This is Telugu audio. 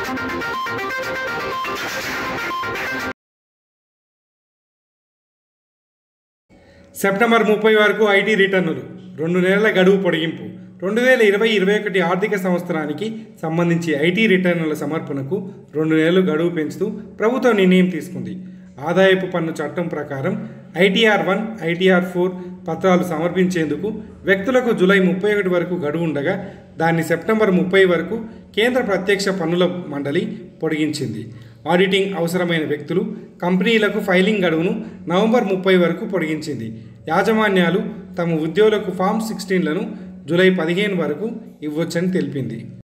సెప్టెంబర్ ముప్పై వరకు ఐటీ రిటర్నులు రెండు నెలల గడువు పొడిగింపు రెండు వేల ఇరవై ఇరవై ఒకటి ఆర్థిక సంవత్సరానికి సంబంధించి ఐటీ రిటర్నుల సమర్పణకు రెండు నెలలు గడువు పెంచుతూ ప్రభుత్వం నిర్ణయం తీసుకుంది ఆదాయపు పన్ను చట్టం ప్రకారం ఐటీఆర్ వన్ ఐటీఆర్ ఫోర్ పత్రాలు సమర్పించేందుకు వ్యక్తులకు జూలై ముప్పై ఒకటి వరకు గడువు ఉండగా దాన్ని సెప్టెంబర్ ముప్పై వరకు కేంద్ర ప్రత్యక్ష పన్నుల మండలి పొడిగించింది ఆడిటింగ్ అవసరమైన వ్యక్తులు కంపెనీలకు ఫైలింగ్ గడువును నవంబర్ ముప్పై వరకు పొడిగించింది యాజమాన్యాలు తమ ఉద్యోగులకు ఫామ్ సిక్స్టీన్లను జూలై పదిహేను వరకు ఇవ్వొచ్చని తెలిపింది